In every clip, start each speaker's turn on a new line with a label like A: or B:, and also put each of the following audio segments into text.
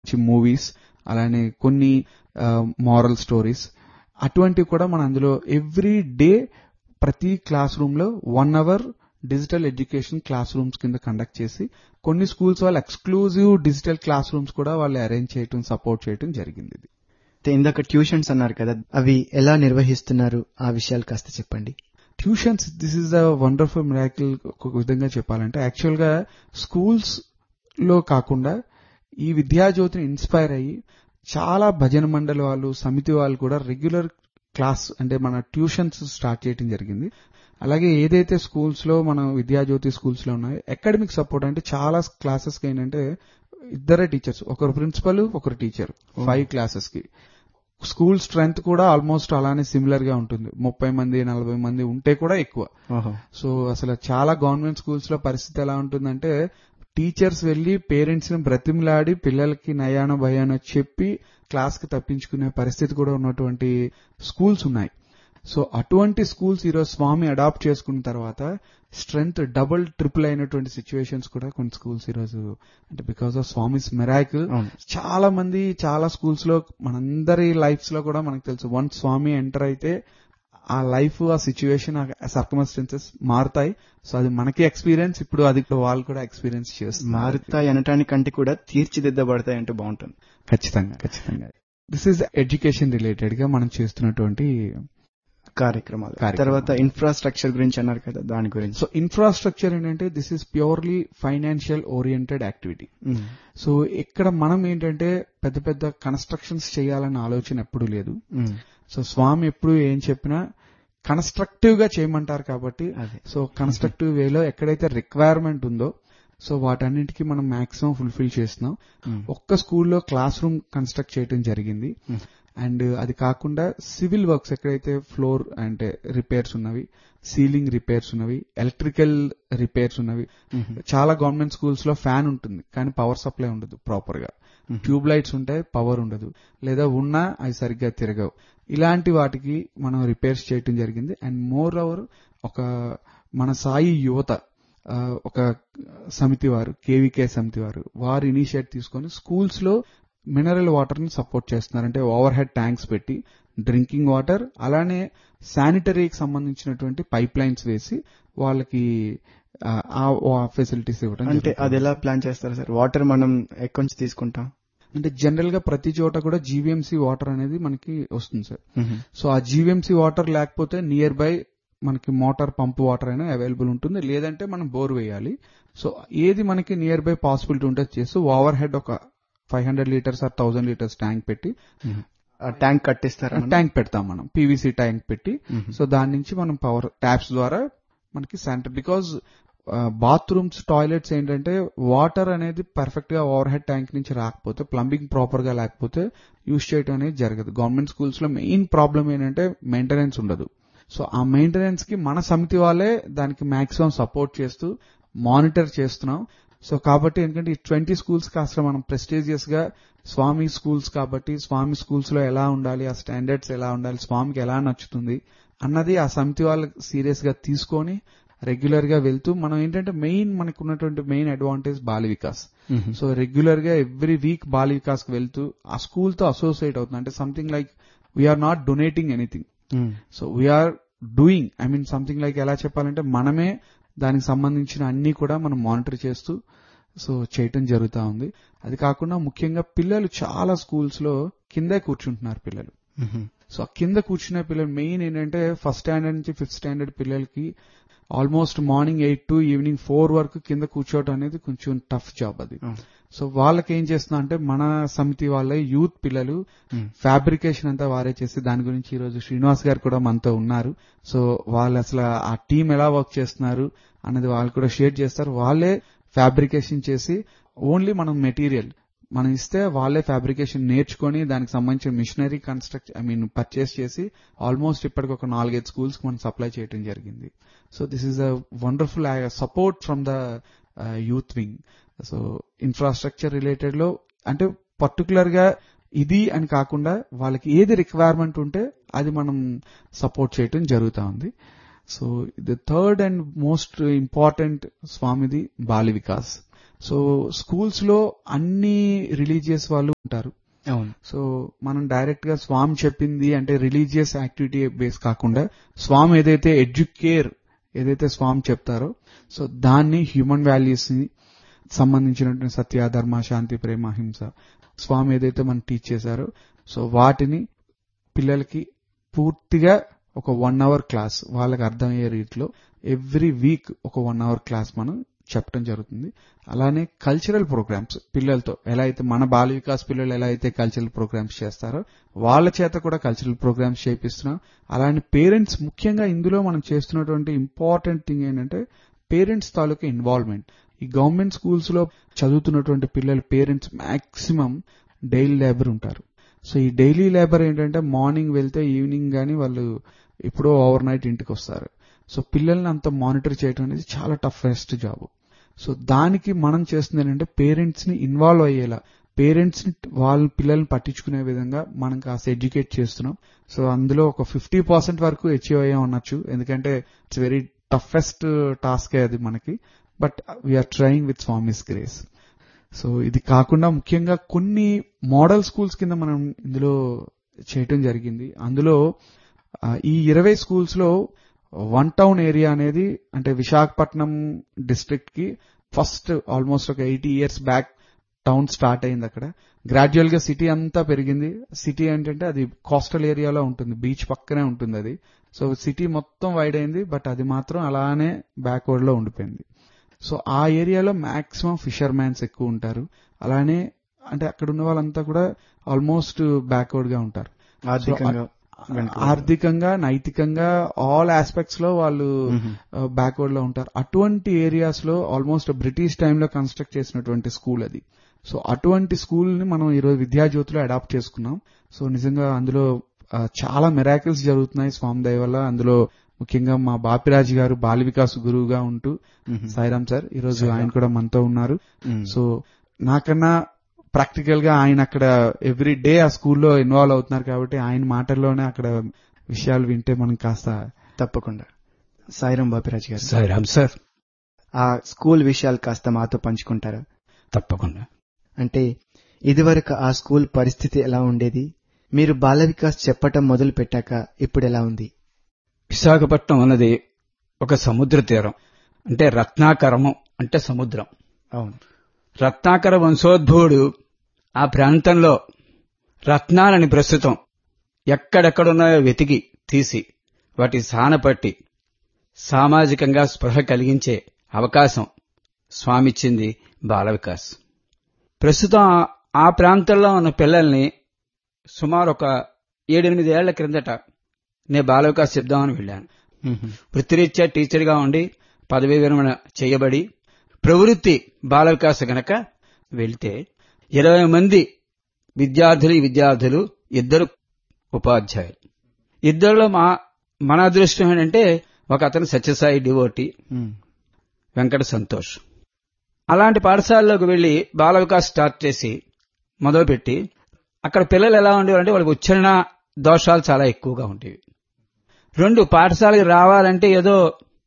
A: Movies అలానే కొన్ని moral stories అటువంటివి కూడా మనం అందులో ఎవ్రీ డే ప్రతి క్లాస్ రూమ్ లో one hour digital education classrooms కింద కండక్ట్ చేసి కొన్ని స్కూల్స్ వాళ్ళు ఎక్స్క్లూజివ్ డిజిటల్ క్లాస్ రూమ్స్ కూడా వాళ్ళు అరేంజ్ చేయటం సపోర్ట్ చేయటం జరిగింది ఇది
B: అయితే ఇందాక ట్యూషన్స్ అన్నారు కదా అవి ఎలా నిర్వహిస్తున్నారు ఆ విషయాలు కాస్త చెప్పండి
A: tuitions this is the wonderful miracle ఒక విధంగా చెప్పాలంటే యాక్చువల్ గా స్కూల్స్ లో కాకుండా ఈ విద్యాజ్యోతిని ఇన్స్పైర్ అయ్యి చాలా భజన మండలి వాళ్ళు సమితి వాళ్ళు కూడా రెగ్యులర్ క్లాస్ అంటే మన ట్యూషన్స్ స్టార్ట్ చేయడం జరిగింది అలాగే ఏదైతే స్కూల్స్ లో మన విద్యాజ్యోతి స్కూల్స్ లో ఉన్నాయో అకాడమిక్ సపోర్ట్ అంటే చాలా క్లాసెస్ కి ఏంటంటే ఇద్దరే టీచర్స్ ఒకరు ప్రిన్సిపల్ ఒకరు టీచర్ ఫైవ్ క్లాసెస్ కి స్కూల్ స్ట్రెంగ్త్ కూడా ఆల్మోస్ట్ అలానే సిమిలర్ గా ఉంటుంది ముప్పై మంది నలభై మంది ఉంటే కూడా ఎక్కువ
B: ఓహో
A: సో అసలు చాలా గవర్నమెంట్ స్కూల్స్ లో పరిస్థితి ఎలా ఉంటుందంటే టీచర్స్ వెళ్లి పేరెంట్స్ ని బ్రతిమలాడి పిల్లలకి నయానో భయానో చెప్పి క్లాస్ కి తప్పించుకునే పరిస్థితి కూడా ఉన్నటువంటి స్కూల్స్ ఉన్నాయి సో అటువంటి స్కూల్స్ ఈరోజు స్వామి అడాప్ట్ చేసుకున్న తర్వాత స్ట్రెంగ్త్ డబుల్ ట్రిపుల్ అయినటువంటి సిచ్యువేషన్స్ కూడా కొన్ని స్కూల్స్ ఈరోజు అంటే బికాస్ ఆఫ్ స్వామిస్ మెరాకిల్
B: అవును
A: చాలా మంది చాలా స్కూల్స్ లో మనందరి లైఫ్స్ లో కూడా మనకు తెలుసు వన్ స్వామి ఎంటర్ అయితే ఆ లైఫ్ ఆ సిచ్యువేషన్ ఆ సర్కమస్టెన్సెస్ మారుతాయి సో అది మనకి ఎక్స్పీరియన్స్ ఇప్పుడు అది వాళ్ళు కూడా ఎక్స్పీరియన్స్ చేస్తారు
B: మారుతాయి అనటానికంటే కూడా తీర్చిదిద్దబడతాయి అంటే బాగుంటుంది
A: ఖచ్చితంగా ఖచ్చితంగా దిస్ ఈజ్ ఎడ్యుకేషన్ రిలేటెడ్ గా మనం చేస్తున్నటువంటి
B: కార్యక్రమాలు
A: కార్యక్రమాలు.
B: తర్వాత ఇన్ఫ్రాస్ట్రక్చర్ గురించి అన్నారు కదా దాని గురించి
A: సో ఇన్ఫ్రాస్ట్రక్చర్ ఏంటంటే this is purely financial oriented activity
B: um.
A: So ఇక్కడ మనం ఏంటంటే పెద్ద పెద్ద కన్స్ట్రక్షన్స్ చేయాలన్న ఆలోచన ఎప్పుడూ లేదు
B: ఉమ్.
A: సో స్వామి ఎప్పుడు ఏం చెప్పినా కన్స్ట్రక్టివ్ గా చేయమంటారు కాబట్టి
B: అదే
A: సో కన్స్ట్రక్టివ్ వేలో ఎక్కడైతే రిక్వైర్మెంట్ ఉందో సో వాటన్నిటికీ మనం మాక్సిమం ఫుల్ఫిల్ చేస్తున్నాం
B: ఉమ్.
A: ఒక్క స్కూల్లో క్లాస్ రూమ్ కన్స్ట్రక్ట్ చేయడం జరిగింది
B: Hmm.
A: అండ్ అది కాకుండా సివిల్ వర్క్స్ ఎక్కడైతే ఫ్లోర్ అంటే రిపేర్స్ ఉన్నవి సీలింగ్ రిపేర్స్ ఉన్నవి ఎలక్ట్రికల్ రిపేర్స్ ఉన్నవి
B: ఉమ్.
A: చాలా గవర్నమెంట్ స్కూల్స్ లో ఫ్యాన్ ఉంటుంది కానీ పవర్ సప్లై ఉండదు ప్రాపర్ గా
B: ఉమ్.
A: ట్యూబ్ లైట్స్ ఉంటాయి పవర్ ఉండదు లేదా ఉన్నా అవి సరిగ్గా తిరగవు ఇలాంటి వాటికి మనం రిపేర్స్ చేయటం జరిగింది అండ్ మోర్ ఓవర్ ఒక మన సాయి యువత ఆ, ఒక సమితి వారు కేవీకే సమితి వారు వారు ఇనిషియేట్ తీసుకొని స్కూల్స్ లో మినరల్ వాటర్ ని సపోర్ట్ చేస్తున్నారు అంటే ఓవర్ హెడ్ ట్యాంక్స్ పెట్టి డ్రింకింగ్ వాటర్ అలానే శానిటరీకి సంబంధించినటువంటి పైప్ లైన్స్ వేసి వాళ్ళకి ఆ, ఆ ఫెసిలిటీస్ ఇవ్వడం
B: అంటే
A: జరుగుతుంది.
B: అది ఎలా ప్లాన్ చేస్తారు సార్ వాటర్ మనం ఎక్కడి నుంచి తీసుకుంటాం
A: అంటే జనరల్ గా ప్రతి చోట కూడా జీవీఎంసీ వాటర్ అనేది మనకి వస్తుంది సార్
B: ఉమ్.
A: సో ఆ జీవీఎంసీ వాటర్ లేకపోతే నియర్ బై మనకి మోటార్ పంప్ వాటర్ అయినా అవైలబుల్ ఉంటుంది లేదంటే మనం బోర్ వేయాలి సో ఏది మనకి నియర్ బై పాసిబిలిటీ ఉంటే చేస్తూ ఓవర్ హెడ్ ఒక five hundred litres or thousand litres tank పెట్టి
B: ఉమ్. ఆ ట్యాంక్ కట్టిస్తారా మనం?
A: ట్యాంక్ పెడతాం మనం పీవీసీ ట్యాంక్ పెట్టి
B: ఉమ్.
A: సో దాని నుంచి మనం పవర్ ట్యాప్స్ ద్వారా మనకి శానిటరీ బికాజ్ బాత్రూమ్స్ టాయిలెట్స్ ఏంటంటే వాటర్ అనేది పర్ఫెక్ట్ గా ఓవర్ హెడ్ ట్యాంక్ నుంచి రాకపోతే ప్లంబింగ్ ప్రాపర్ గా లేకపోతే యూజ్ చేయడం అనేది జరగదు గవర్నమెంట్ స్కూల్స్ లో మెయిన్ ప్రాబ్లం ఏంటంటే మెయింటెనెన్స్ ఉండదు సో ఆ మెయింటెనెన్స్ కి మన సమితి వాళ్ళే దానికి మాక్సిమం సపోర్ట్ చేస్తూ మానిటర్ చేస్తున్నాం సో కాబట్టి ఎందుకంటే ఈ ట్వంటీ స్కూల్స్ కాస్త మనం ప్రెస్టీజియస్ గా స్వామి స్కూల్స్ కాబట్టి స్వామి స్కూల్స్ లో ఎలా ఉండాలి ఆ స్టాండర్డ్స్ ఎలా ఉండాలి స్వామికి ఎలా నచ్చుతుంది అన్నది ఆ సమితి వాళ్ళు సీరియస్ గా తీసుకొని రెగ్యులర్ గా వెళ్తూ మనం ఏంటంటే మెయిన్ మనకు ఉన్నటువంటి main advantage Bala Vikas
B: um.
A: So regular గా ఎవ్రీ వీక్ బాల వికాస్ కి వెళ్తూ ఆ స్కూల్ తో అసోసియేట్ అవుతుంది అంటే something like we're not donating anything
B: um.
A: So we're doing I mean something like ఎలా చెప్పాలంటే మనమే దానికి సంబంధించిన అన్ని కూడా మనం మానిటర్ చేస్తూ సో చేయటం జరుగుతా ఉంది అది కాకుండా ముఖ్యంగా పిల్లలు చాలా స్కూల్స్ లో కిందే కూర్చుంటున్నారు పిల్లలు
B: ఉమ్.
A: సో ఆ కింద కూర్చునే పిల్లలు మెయిన్ ఏంటంటే ఫస్ట్ స్టాండర్డ్ నుంచి ఫిఫ్త్ స్టాండర్డ్ పిల్లలకి almost morning eight to evening four వరకు కింద కూర్చోవడం అనేది కొంచెం టఫ్ జాబ్ అది
B: అవును.
A: సో వాళ్ళకి ఏం చేస్తున్నా అంటే మన సమితి వాళ్ళ యూత్ పిల్లలు
B: ఉమ్.
A: ఫ్యాబ్రికేషన్ అంతా వారే చేసి దాని గురించి ఈ రోజు శ్రీనివాస్ గారు కూడా మనతో ఉన్నారు సో వాళ్ళు అసలు ఆ టీం ఎలా వర్క్ చేస్తున్నారు అనేది వాళ్ళు కూడా షేర్ చేస్తారు వాళ్ళే ఫ్యాబ్రికేషన్ చేసి ఓన్లీ మనం మెటీరియల్ మనం ఇస్తే వాళ్ళే ఫ్యాబ్రికేషన్ నేర్చుకొని దానికి సంబంధించిన machinery construct I mean purchase చేసి ఆల్మోస్ట్ ఇప్పటికి ఒక నాలుగైదు స్కూల్స్ మనం సప్లై చేయడం జరిగింది so this is a wonderful support from the youth wing so infrastructure related లో అంటే పర్టికులర్ గా ఇది అని కాకుండా వాళ్ళకి ఏది రిక్వైర్మెంట్ ఉంటే అది మనం సపోర్ట్ చేయటం జరుగుతా ఉంది so the third and most important స్వామిది బాలి వికాస్ సో స్కూల్స్ లో అన్ని రిలీజియస్ వాళ్ళు ఉంటారు
B: అవును
A: సో మనం డైరెక్ట్ గా స్వామి చెప్పింది అంటే రిలీజియస్ యాక్టివిటీ బేస్ కాకుండా స్వామి ఏదైతే ఎడ్యుకేర్ ఏదైతే స్వామి చెప్తారో సో దాన్ని హ్యూమన్ వాల్యూస్ ని సంబంధించినటువంటి సత్య ధర్మ శాంతి ప్రేమ హింస స్వామి ఏదైతే మనం టీచ్ చేశారో సో వాటిని పిల్లలకి పూర్తిగా ఒక వన్ అవర్ క్లాస్ వాళ్ళకి అర్థమయ్యే రీతిలో ఎవ్రీ వీక్ ఒక వన్ అవర్ క్లాస్ మనం చెప్పడం జరుగుతుంది అలానే కల్చరల్ ప్రోగ్రామ్స్ పిల్లలతో ఎలా అయితే మన బాల వికాస్ పిల్లలు ఎలా అయితే కల్చరల్ ప్రోగ్రామ్స్ చేస్తారో వాళ్ళ చేత కూడా కల్చరల్ ప్రోగ్రామ్స్ చేపిస్తున్నాం అలానే పేరెంట్స్ ముఖ్యంగా ఇందులో మనం చేస్తున్నటువంటి ఇంపార్టెంట్ థింగ్ ఏంటంటే పేరెంట్స్ తాలూకా ఇన్వాల్వ్మెంట్ ఈ గవర్నమెంట్ స్కూల్స్ లో చదువుతున్నటువంటి పిల్లల పేరెంట్స్ మాక్సిమం డైలీ లేబర్ ఉంటారు సో ఈ డైలీ లేబర్ ఏంటంటే మార్నింగ్ వెళ్తే ఈవినింగ్ గానీ వాళ్ళు ఎప్పుడో ఓవర్ నైట్ ఇంటికి వస్తారు సో పిల్లల్ని అంత మానిటర్ చేయడం అనేది చాలా టఫెస్ట్ జాబ్ సో దానికి మనం చేస్తుంది ఏంటంటే పేరెంట్స్ ని ఇన్వాల్వ్ అయ్యేలా పేరెంట్స్ ని వాళ్ళ పిల్లల్ని పట్టించుకునే విధంగా మనం కాస్త ఎడ్యుకేట్ చేస్తున్నాం సో అందులో ఒక ఫిఫ్టీ పర్సెంట్ వరకు అచీవ్ అయ్యే ఉండొచ్చు ఎందుకంటే ఇట్స్ వెరీ టఫెస్ట్ టాస్క్ అది మనకి but we're trying with Swami's grace so ఇది కాకుండా ముఖ్యంగా కొన్ని మోడల్ స్కూల్స్ కింద మనం ఇందులో చేయటం జరిగింది అందులో ఆ, ఈ ఇరవై స్కూల్స్ లో వన్ టౌన్ ఏరియా అనేది అంటే విశాఖపట్నం డిస్ట్రిక్ట్ కి ఫస్ట్ ఆల్మోస్ట్ ఒక eighty years back town start అయింది అక్కడ గ్రాడ్యువల్ గా సిటీ అంతా పెరిగింది సిటీ ఏంటంటే అది కోస్టల్ ఏరియాలో ఉంటుంది బీచ్ పక్కనే ఉంటుంది అది సో సిటీ మొత్తం వైడ్ అయింది బట్ అది మాత్రం అలానే బ్యాక్వర్డ్ లో ఉండిపోయింది సో ఆ ఏరియాలో మాక్సిమం ఫిషర్ మ్యాన్స్ ఎక్కువ ఉంటారు అలానే అంటే అక్కడ ఉన్న వాళ్ళంతా కూడా ఆల్మోస్ట్ బ్యాక్వర్డ్ గా ఉంటారు
B: ఆర్థికంగా వెనుకబడి.
A: ఆర్థికంగా నైతికంగా ఆల్ ఆస్పెక్ట్స్ లో వాళ్ళు
B: మ్మ్.
A: బ్యాక్వర్డ్ లో ఉంటారు అటువంటి ఏరియాస్ లో ఆల్మోస్ట్ బ్రిటిష్ టైంలో కన్స్ట్రక్ట్ చేసినటువంటి స్కూల్ అది సో అటువంటి స్కూల్ ని మనం ఈరోజు విద్యాజ్యోతిలో అడాప్ట్ చేసుకున్నాం సో నిజంగా అందులో ఆ, చాలా మెరాకిల్స్ జరుగుతున్నాయి స్వామి దయ వల్ల అందులో ముఖ్యంగా మా బాపిరాజు గారు బాల వికాస్ గురువుగా ఉంటూ
B: మ్మ్.
A: సాయిరామ్ సార్ ఈ రోజు
B: సాయిరామ్.
A: ఆయన కూడా మనతో ఉన్నారు
B: మ్మ్.
A: సో నాకన్నా ప్రాక్టికల్ గా ఆయన అక్కడ ఎవ్రీ డే ఆ స్కూల్లో ఇన్వాల్వ్ అవుతున్నారు కాబట్టి ఆయన మాటల్లోనే అక్కడ విషయాలు వింటే మనం కాస్త
B: తప్పకుండా సాయిరాం బాపిరాజు గారు
C: సాయిరామ్ సార్
B: ఆ స్కూల్ విషయాలు కాస్త మాతో పంచుకుంటారా
C: తప్పకుండా
B: అంటే ఇదివరకు ఆ స్కూల్ పరిస్థితి ఎలా ఉండేది మీరు బాల వికాస్ చెప్పటం మొదలు పెట్టాక ఇప్పుడు ఎలా ఉంది
C: విశాఖపట్నం అన్నది ఒక సముద్ర తీరం అంటే రత్నాకరము అంటే సముద్రం
B: అవును
C: రత్నాకర వంశోద్భవుడు ఆ ప్రాంతంలో రత్నాలని ప్రస్తుతం ఎక్కడెక్కడున్నాయో వెతికి తీసి వాటి సానపట్టి సామాజికంగా స్పృహ కలిగించే అవకాశం స్వామిచ్చింది బాల వికాస్ ప్రస్తుతం ఆ- ఆ ప్రాంతంలో ఉన్న పిల్లల్ని సుమారు ఒక ఏడెనిమిది ఏళ్ల క్రిందట నేను బాల వికాస్ చెప్దామని వెళ్ళాను
B: మ్మ్.
C: వృత్తిరీత్యా టీచర్గా ఉండి పదవీ విరమణ చేయబడి ప్రవృత్తి బాల వికాస గనక వెళ్తే ఇరవై మంది విద్యార్థులు విద్యార్థులు ఇద్దరు ఉపాధ్యాయులు ఇద్దరిలో మా మన అదృష్టం ఏంటంటే ఒక అతను సత్యసాయి డివోటి
B: మ్మ్.
C: వెంకట సంతోష్ అలాంటి పాఠశాలలోకి వెళ్లి బాల వికాస్ స్టార్ట్ చేసి మొదలుపెట్టి అక్కడ పిల్లలు ఎలా ఉండేవారంటే వాళ్ళకి ఉచ్చారణ దోషాలు చాలా ఎక్కువగా ఉండేవి రెండు పాఠశాలకు రావాలంటే ఏదో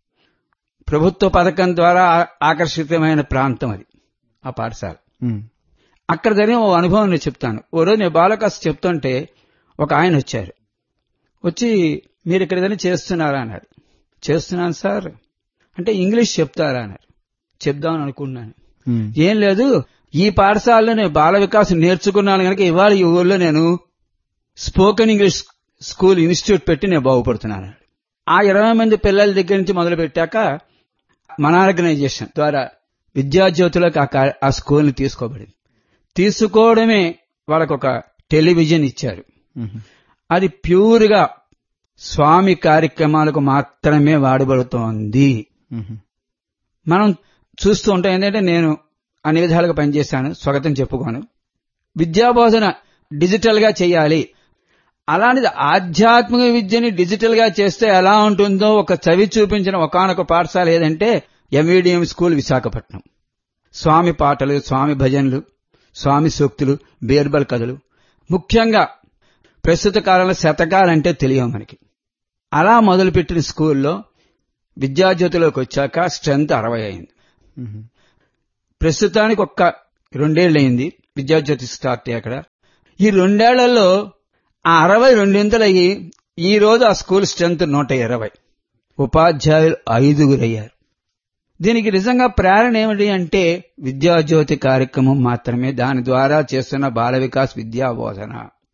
C: ప్రభుత్వ పథకం ద్వారా ఆ- ఆకర్షితమైన ప్రాంతం అది ఆ పాఠశాల
B: మ్మ్.
C: అక్కడ జరిగిన ఓ అనుభవం నేను చెప్తాను ఓ రోజు నేను బాలకాస్ చెప్తుంటే ఒక ఆయన వచ్చారు వచ్చి మీరు ఇక్కడ ఏదైనా చేస్తున్నారా అన్నాడు చేస్తున్నాను సార్ అంటే ఇంగ్లీష్ చెప్తారా అన్నారు చెప్దామని అనుకున్నాను
B: మ్మ్.
C: ఏం లేదు ఈ పాఠశాలలో నేను బాల వికాసం నేర్చుకున్నాను కనుక ఇవాళ ఈ ఊళ్ళో నేను స్పోకెన్ ఇంగ్లీష్ స్కూల్ ఇన్స్టిట్యూట్ పెట్టి నేను బాగుపడుతున్నాను ఆ ఇరవై మంది పిల్లల దగ్గర నుంచి మొదలు పెట్టాక మన ఆర్గనైజేషన్ ద్వారా విద్యాజ్యోతులకు ఆ కా- ఆ స్కూల్ని తీసుకోబడింది తీసుకోవడమే వాళ్ళకు ఒక టెలివిజన్ ఇచ్చారు
B: మ్మ్.
C: అది ప్యూర్గా స్వామి కార్యక్రమాలకు మాత్రమే వాడబడుతోంది
B: మ్మ్.
C: మనం చూస్తూ ఉంటాం ఏంటంటే నేను అన్ని విధాలుగా పనిచేశాను స్వాగతం చెప్పుకోను విద్యాబోధన డిజిటల్ గా చేయాలి అలాంటిది ఆధ్యాత్మిక విద్యని డిజిటల్ గా చేస్తే ఎలా ఉంటుందో ఒక చవి చూపించిన ఒకనొక పాఠశాల ఏదంటే ఎంవిడిఎం స్కూల్ విశాఖపట్నం స్వామి పాటలు స్వామి భజనలు స్వామి సూక్తులు బీర్బల్ కథలు ముఖ్యంగా ప్రస్తుత కాలంలో శతకాలంటే తెలియవు మనకి అలా మొదలుపెట్టిన స్కూల్లో విద్యాజ్యోతిలోకి వచ్చాక స్ట్రెంత్ అరవై అయింది
B: మ్మ్.
C: ప్రస్తుతానికి ఒక్క రెండేళ్ళు అయింది విద్యాజ్యోతి స్టార్ట్ అయ్యి అక్కడ ఈ రెండేళ్లలో ఆ అరవై రెండింతలయ్యి ఈ రోజు ఆ స్కూల్ స్ట్రెంత్ నూట ఇరవై ఉపాధ్యాయులు ఐదుగురు అయ్యారు దీనికి నిజంగా ప్రేరణ ఏమిటి అంటే విద్యాజ్యోతి కార్యక్రమం మాత్రమే దాని ద్వారా చేస్తున్న బాల వికాస్ విద్యా బోధన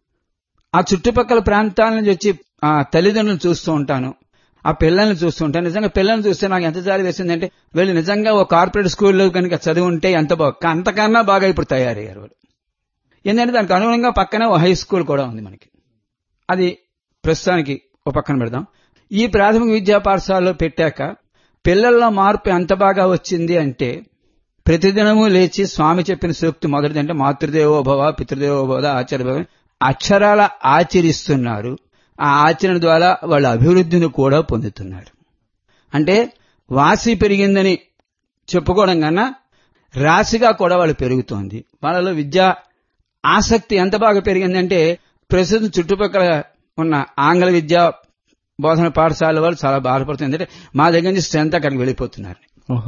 C: ఆ చుట్టుపక్కల ప్రాంతాల నుంచి వచ్చి ఆ తల్లిదండ్రులను చూస్తూ ఉంటాను ఆ పిల్లల్ని చూస్తూ ఉంటాను నిజంగా పిల్లల్ని చూస్తే నాకు ఎంత జాలి వేసిందంటే వీళ్ళు నిజంగా ఒక కార్పొరేట్ స్కూల్లో కనుక చదివి ఉంటే ఎంత బాగా అంతకన్నా బాగా ఇప్పుడు తయారయ్యారు వాళ్ళు ఎందుకంటే దానికి అనుగుణంగా పక్కనే ఓ హై స్కూల్ కూడా ఉంది మనకి అది ప్రస్తుతానికి ఓ పక్కన పెడదాం ఈ ప్రాథమిక విద్యా పాఠశాలలో పెట్టాక పిల్లల్లో మార్పు ఎంత బాగా వచ్చింది అంటే ప్రతిదినము లేచి స్వామి చెప్పిన సూక్తి మొదటిది అంటే మాతృదేవోభవ పితృదేవోభవ ఆచార్య అక్షరాల ఆచరిస్తున్నారు ఆ ఆచరణ ద్వారా వాళ్ళ అభివృద్ధిని కూడా పొందుతున్నారు అంటే వాసి పెరిగిందని చెప్పుకోవడం కన్నా రాశిగా కూడా వాళ్ళు పెరుగుతోంది వాళ్ళలో విద్యా ఆసక్తి ఎంత బాగా పెరిగిందంటే ప్రస్తుతం చుట్టుపక్కల ఉన్న ఆంగ్ల విద్యా బోధన పాఠశాల వాళ్ళు చాలా బాధపడుతుంది ఎందుకంటే మా దగ్గర నుంచి స్ట్రెంత్ అక్కడికి వెళ్ళిపోతున్నారు
B: ఓహో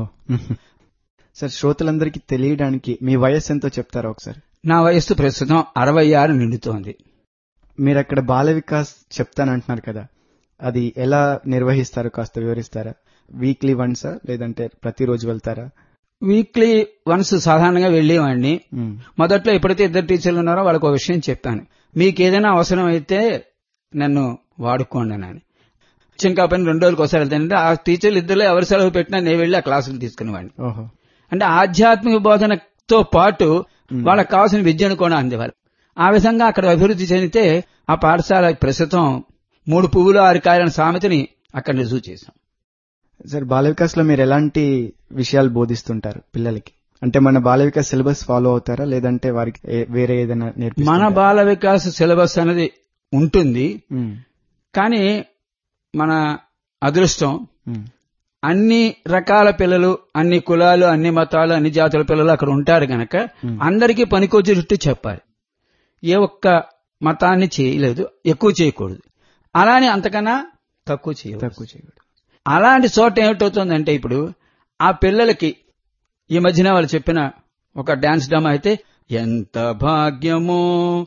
B: సార్ శ్రోతలందరికీ తెలియడానికి మీ వయస్సు ఎంతో చెప్తారా ఒకసారి
C: నా వయస్సు ప్రస్తుతం అరవై ఆరు నిండుతోంది
B: మీరు అక్కడ బాల వికాస్ చెప్తానంటున్నారు కదా అది ఎలా నిర్వహిస్తారు కాస్త వివరిస్తారా వీక్లీ వన్సా లేదంటే ప్రతిరోజు వెళ్తారా
C: వీక్లీ వన్స్ సాధారణంగా వెళ్ళేవాడిని
B: మ్మ్.
C: మొదట్లో ఎప్పుడైతే ఇద్దరు టీచర్లు ఉన్నారో వాళ్ళకి ఒక విషయం చెప్పాను మీకు ఏదైనా అవసరం అయితే నన్ను వాడుకోండి అని ఇచ్చిన కాబట్టి రెండు రోజులకు ఒకసారి వెళ్తానంటే ఆ టీచర్లు ఇద్దరులో ఎవరి సెలవు పెట్టినా నేను వెళ్ళి ఆ క్లాసులు తీసుకునేవాడిని
B: ఓహో
C: అంటే ఆధ్యాత్మిక బోధనతో పాటు వాళ్ళకి కావాల్సిన విద్యను కూడా అందేవారు ఆ విధంగా అక్కడ అభివృద్ధి చెందితే ఆ పాఠశాల ప్రస్తుతం మూడు పువ్వులు ఆరు కాయలైన సామెతని అక్కడ రుజువు చేశాం
B: సార్ బాల వికాస్ లో మీరు ఎలాంటి విషయాలు బోధిస్తుంటారు పిల్లలకి అంటే మన బాల వికాస్ సిలబస్ ఫాలో అవుతారా లేదంటే వారికి ఏ- వేరే ఏదైనా
C: మన
B: నేర్పిస్తారా
C: బాల వికాస్ సిలబస్ అనేది ఉంటుంది
B: మ్మ్.
C: కానీ మన అదృష్టం
B: మ్మ్.
C: అన్ని రకాల పిల్లలు అన్ని కులాలు అన్ని మతాలు అన్ని జాతుల పిల్లలు అక్కడ ఉంటారు గనక
B: మ్మ్.
C: అందరికీ పనికొచ్చేటట్టు చెప్పాలి ఏ ఒక్క మతాన్ని చేయలేదు ఎక్కువ చేయకూడదు అలానే అంతకన్నా తక్కువ చేయకూడదు
B: తక్కువ చేయకూడదు
C: అలాంటి చోట ఏమిటవుతుందంటే ఇప్పుడు ఆ పిల్లలకి ఈ మధ్యన వాళ్ళు చెప్పిన ఒక డాన్స్ డ్రామా అయితే ఎంత భాగ్యమో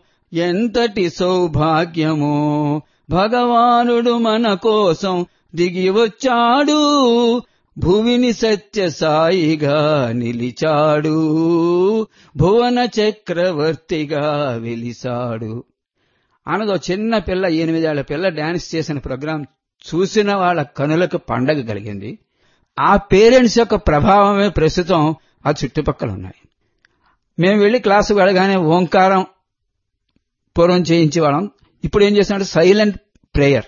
C: ఎంతటి సౌభాగ్యమో భగవానుడు మన కోసం దిగి వచ్చాడు భువిని సత్య సాయిగా నిలిచాడు భువన చక్రవర్తిగా వెలిసాడు అనదో చిన్న పిల్ల ఎనిమిదేళ్ల పిల్ల డాన్స్ చేసిన ప్రోగ్రాం చూసిన వాళ్ళ కనులకు పండగ కలిగింది ఆ పేరెంట్స్ యొక్క ప్రభావమే ప్రస్తుతం ఆ చుట్టుపక్కల ఉన్నాయి మేము వెళ్లి క్లాసు వెళ్ళగానే ఓంకారం పూర్వం చేయించి వాళ్ళం ఇప్పుడు ఏం చేస్తున్నాడు సైలెంట్ ప్రేయర్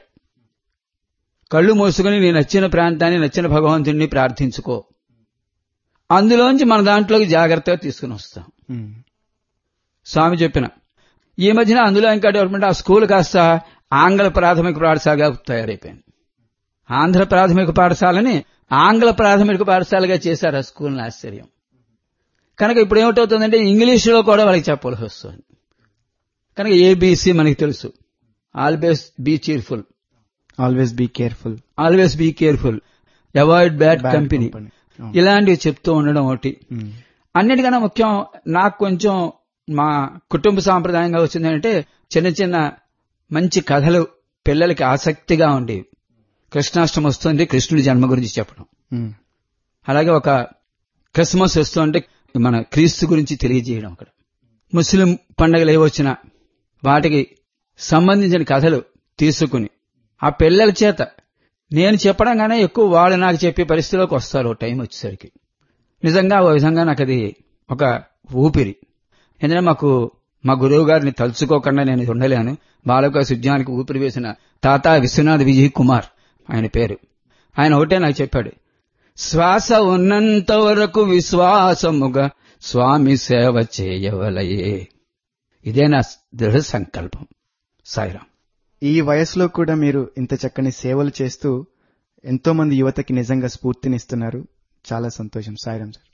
C: కళ్ళు మూసుకుని నీ నచ్చిన ప్రాంతాన్ని నచ్చిన భగవంతుణ్ణి ప్రార్థించుకో అందులోంచి మన దాంట్లోకి జాగ్రత్తగా తీసుకుని వస్తాం
B: మ్మ్.
C: స్వామి చెప్పిన ఈ మధ్యన అందులో ఇంకా డెవలప్మెంట్ ఆ స్కూల్ కాస్త ఆంగ్ల ప్రాథమిక పాఠశాలగా తయారైపోయింది ఆంధ్ర ప్రాథమిక పాఠశాలని ఆంగ్ల ప్రాథమిక పాఠశాలగా చేశారు ఆ స్కూల్ని ఆశ్చర్యం కనుక ఇప్పుడు ఏమిటవుతుందంటే ఇంగ్లీషులో కూడా వాళ్ళకి చెప్పాల్సి వస్తుంది కనుక ఏబీసీ మనకి తెలుసు always be cheerful
B: always be careful
C: always be careful avoid bad
B: Bad
C: company
B: company. అవును.
C: ఇలాంటివి చెప్తూ ఉండడం ఒకటి
B: మ్మ్.
C: అన్నిటికన్నా ముఖ్యం నాకు కొంచెం మా కుటుంబ సాంప్రదాయంగా వచ్చిందంటే చిన్న చిన్న మంచి కథలు పిల్లలకి ఆసక్తిగా ఉండేవి కృష్ణాష్టమి వస్తుంది కృష్ణుడి జన్మ గురించి చెప్పడం
B: మ్మ్.
C: అలాగే ఒక క్రిస్మస్ వస్తుంటే మన క్రీస్తు గురించి తెలియజేయడం అక్కడ ముస్లిం పండుగలు ఏవొచ్చినా వాటికి సంబంధించిన కథలు తీసుకుని ఆ పిల్లల చేత నేను చెప్పడం గానే ఎక్కువ వాళ్ళు నాకు చెప్పే పరిస్థితిలోకి వస్తారు ఓ టైం వచ్చేసరికి నిజంగా ఓ విధంగా నాకు అది ఒక ఊపిరి ఎందుకంటే మాకు మా గురువు గారిని తలుచుకోకుండా నేను ఉండలేను బాలక సుజ్ఞానికి ఊపిరి వేసిన తాత విశ్వనాథ్ విజయ్ కుమార్ ఆయన పేరు ఆయన ఒకటే నాకు చెప్పాడు శ్వాస ఉన్నంత వరకు విశ్వాసముగా స్వామి సేవ చేయవలయే ఇదే నా దృఢ సంకల్పం సాయిరాం
B: ఈ వయసులో కూడా మీరు ఇంత చక్కని సేవలు చేస్తూ ఎంతో మంది యువతకి నిజంగా స్ఫూర్తినిస్తున్నారు చాలా సంతోషం సాయిరాం సార్